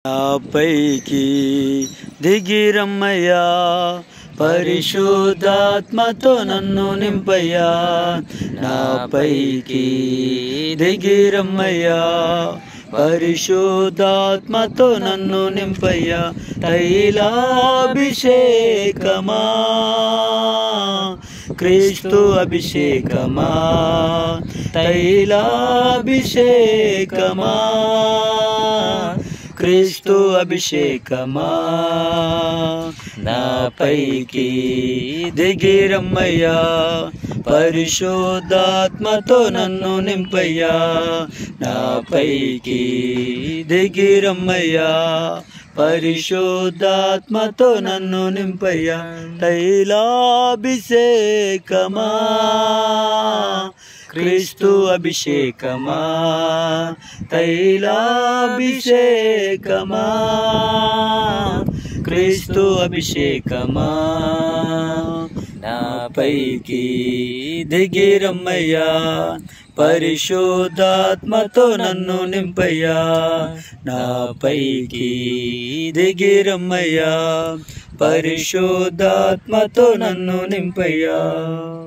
నాపైకి దిగిరమ్మయ్యా పరిశుద్ధాత్మతో నన్ను నింపయ్యా నాపైకి దిగిరమ్మయ్యా పరిశుద్ధాత్మతో నన్ను నింపయ్యా తైలాభిషేకమా క్రీస్తు అభిషేకమా తైలాభిషేకమా క్రీస్తు అభిషేకమా నాపైకి దిగిరమ్మయ్యా పరిశుద్ధాత్మతో నన్ను నింపయ్యా నాపైకి దిగిరమ్మయ్యా పరిశుద్ధాత్మతో నన్ను నింపయ్యా తైలాభిషేకమా క్రీస్తు అభిషేకమా తైలాభిషేకమా క్రీస్తు అభిషేకమా నాపైకి దిగిరమ్మయ్యా పరిశుద్ధాత్మతో నన్ను నింపయ్యా నాపైకి దిగిరమ్మయ్యా పరిశుద్ధాత్మతో నన్ను నింపయ్యా